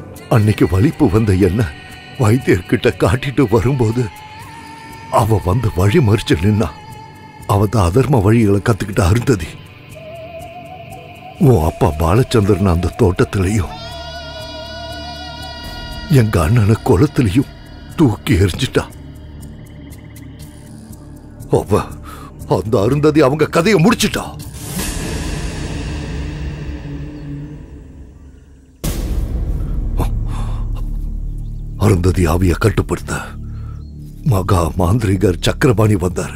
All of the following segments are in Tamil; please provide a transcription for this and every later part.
அன்னைக்கு வலிப்பு வந்த என்ன வைத்தியர்கிட்ட காட்டிட்டு வரும்போது அவ வந்து வழி மறிச்சு நின்னா அவ தான் அதர்ம வழிகளை கத்துக்கிட்ட அருந்ததி உன் அப்பா பாலச்சந்திரன் அந்த தோட்டத்திலையும் எங்க அண்ணனை குளத்திலையும் தூக்கி எறிஞ்சிட்டா அவ அந்த அருந்ததி அவங்க கதையை முடிச்சிட்டா அருந்ததி ஆவிய கட்டுப்படுத்த மகா மாந்திரிகர் சக்கரபாணி வந்தார்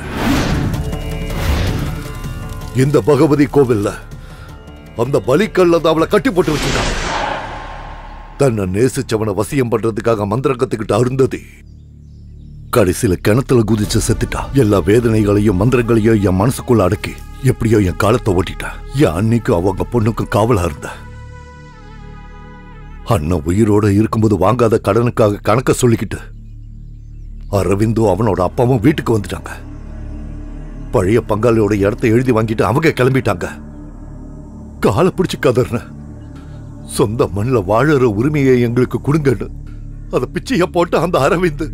இந்த பகவதி கோவில்ல அந்த பலிக்கல்ல தான் அவளை கட்டி போட்டு வச்சுட்டான் தன்னை நேசிச்சவனை வசியம் பண்றதுக்காக மந்திரம் கத்துக்கிட்ட அருந்ததி கடைசியில கிணத்துல குதிச்சு செத்துட்டா எல்லா வேதனைகளையும் மந்திரங்களையும் என் மனசுக்குள்ள அடக்கி எப்படியோ என் காலத்தை ஓட்டிட்டா என் அன்னைக்கும் அவங்க பொண்ணுக்கும் காவலா இருந்த அண்ணன் உயிரோட இருக்கும்போது வாங்காத கடனுக்காக கணக்க சொல்லிக்கிட்டு அரவிந்தும் அவனோட அப்பாவும் வீட்டுக்கு வந்துட்டாங்க பழைய பங்காளியோட இடத்தை எழுதி வாங்கிட்டு அவங்க கிளம்பிட்டாங்க காலை பிடிச்சு கதறின சொந்த மண்ணில் வாழற உரிமையை எங்களுக்கு கொடுங்கன்னு அதை பிச்சைய போட்டு அந்த அரவிந்த்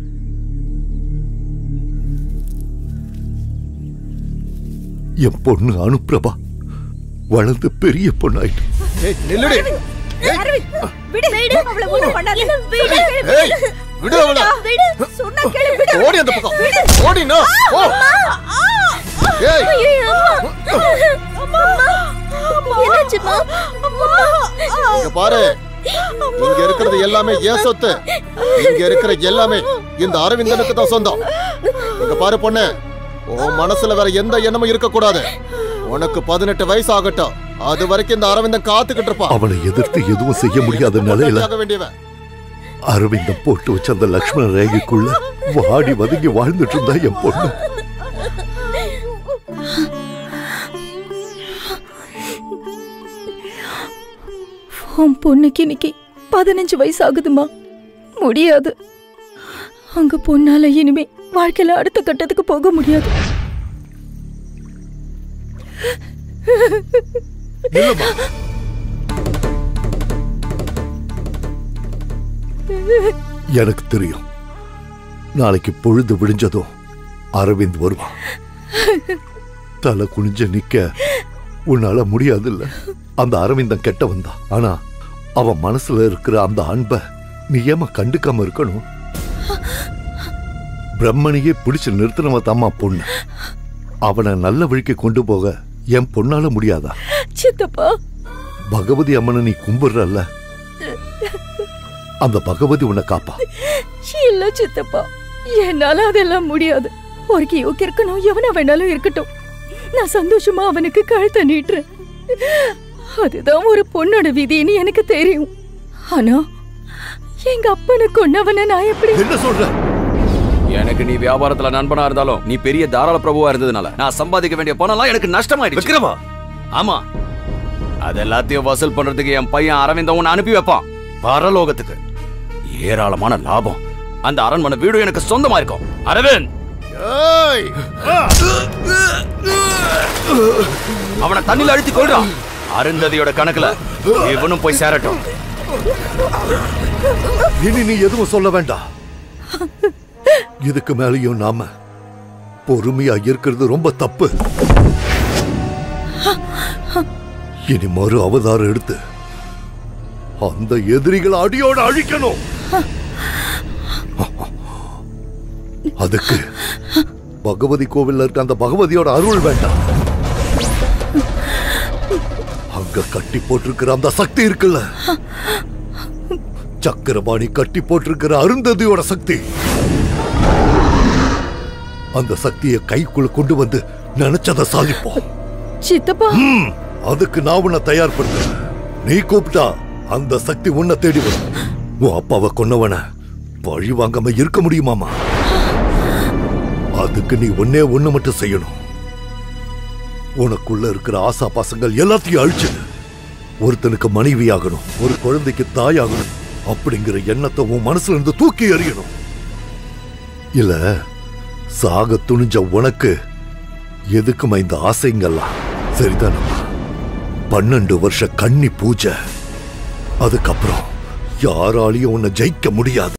என் பொண்ணு அனுப்பிரபா வளர்ந்து பெரிய பொண்ணாயிட்டு ஏய் நில்லுடி அரவிந்த், விடு விடு அவளை ஒண்ணும் பண்ணாத விடு ஏய் விடு அவள விடு சொன்னா கேளு விடு ஓடி அந்த பக்கம் ஓடினா ஓ ஏய் ஐயோ, அம்மா. அம்மா. என்னாச்சும்மா? அம்மா. இங்க பாரு இங்க இருக்கிறது எல்லாமே ஏன் சொத்து இங்க இருக்கிற எல்லாமே இந்த அரவிந்தனுக்கு தான் சொந்தம் இங்க பாரு பொண்ணு உன் மனசுல வேற எந்த எண்ணமும் இருக்க கூடாது உனக்கு பதினெட்டு வயசு ஆகட்டும் அது வரைக்கும் இந்த அரவிந்தன் காத்துக்கிட்டு இருப்பான் அவளை எதிர்த்து எதுவும் செய்ய முடியாத நிலையில ஆக வேண்டியவன் அரவிந்தம் போட்டு வச்ச அந்த லக்ஷ்மண ரேகைக்குள்ள வாடி வதங்கி வாழ்ந்துட்டு இருந்தா என் பொண்ணு உன் பொண்ணுக்கு இன்னைக்கு பதினஞ்சு வயசு ஆகுதுமா முடியாது அங்க பொண்ணால இனிமே வாழ்க்கையில அடுத்த கட்டத்துக்கு போக முடியாது நில்லுமா. எனக்கு தெரியும் நாளைக்கு பொழுது விடிஞ்சதும் அரவிந்த் வருவான் தலை குனிஞ்ச நிக்க உன்னால முடியாதுல்ல அந்த அரவிந்தன் கெட்டவன் தான் ஆனா அவன் மனசுல இருக்கிற அந்த அன்பை நீ ஏமா கண்டுக்காம இருக்கணும் பிரம்மனையே பிடிச்சு நிறுத்தினவ தாம்மா பொண்ணு அவனை நல்ல வழிக்கு கொண்டு போக என் பொண்ணால முடியாதா சித்தப்பா பகவதி அம்மனை நீ கும்பிடுறல்ல அந்த பகவதி உன்னை காப்பா இல்ல சித்தப்பா என்னால அதெல்லாம் முடியாது ஒரு யோக்கு இருக்கணும் எவனா வேணாலும் இருக்கட்டும் நான் சந்தோஷமா அவனுக்கு கழுத்தை நீட்டுறேன் அதுதான் ஒரு பொண்ணோட விதின்னு எனக்கு தெரியும் ஆனா எங்க அப்பனை கொன்னவனை நான் எப்படி என்ன சொல்ற எனக்கு நீ வியாபாரத்துல நண்பனா இருந்தாலும் நீ பெரிய தாராள பிரபுவா இருந்ததுனால நான் சம்பாதிக்க வேண்டிய பணம்லாம் எனக்கு நஷ்டமாயிடுச்சு விக்ரமா ஆமா அது எல்லாத்தையும் வசூல் பண்றதுக்கு என் பையன் அரவிந்தன் உன்னை அனுப்பி வைப்பான் பரலோகத்துக்கு ஏராளமான லாபம் அந்த அரண்மனை வீடு எனக்கு சொந்தமா இருக்கும் அரவிந்த் ஏய் அவனை தண்ணில அழுத்தி கொள்றான் அருந்ததியோட கணக்குல இவனும் போய் சேரட்டும் இனி நீ எதுவும் சொல்ல வேண்டாம் இதுக்கு மேலேயும் நாம பொறுமையா இருக்கிறது ரொம்ப தப்பு இனி மறு அவதாரம் எடுத்து அந்த எதிரிகளை அடியோட அழிக்கணும் அதுக்கு பகவதி கோவில்ல இருக்க அந்த பகவதியோட அருள் வேண்டாம் அங்க கட்டி போட்டிருக்கிற அந்த சக்தி இருக்குல்ல சக்கரபாணி கட்டி போட்டிருக்கிற அருந்ததியோட சக்தி அந்த சக்தியை கைக்குள்ள கொண்டு வந்து நினைச்சதை சாதிப்போம் சித்தப்பா ம், அதுக்கு நான் உன்னை தயார்படுத்துறேன் நீ கூப்பிட்டா அந்த சக்தி உன்னை தேடி வரும் உன் அப்பாவை கொன்னவன பழி வாங்காம இருக்க முடியுமாமா அதுக்கு நீ ஒன்னே ஒண்ணு மட்டும் செய்யணும் உனக்குள்ள இருக்கிற ஆசா பாசங்கள் எல்லாத்தையும் அழிச்சிடு ஒருத்தனுக்கு மனைவி ஆகணும் ஒரு குழந்தைக்கு தாயாகணும் அப்படிங்கிற எண்ணத்தை உன் மனசுல இருந்து தூக்கி எறியணும் இல்ல சாக துணிஞ்ச உனக்கு எதுக்குமா இந்த ஆசைங்கெல்லாம் சரிதானம்மா பன்னெண்டு வருஷ கன்னி பூஜை அதுக்கப்புறம் யாராலையும் உன்னை ஜெயிக்க முடியாது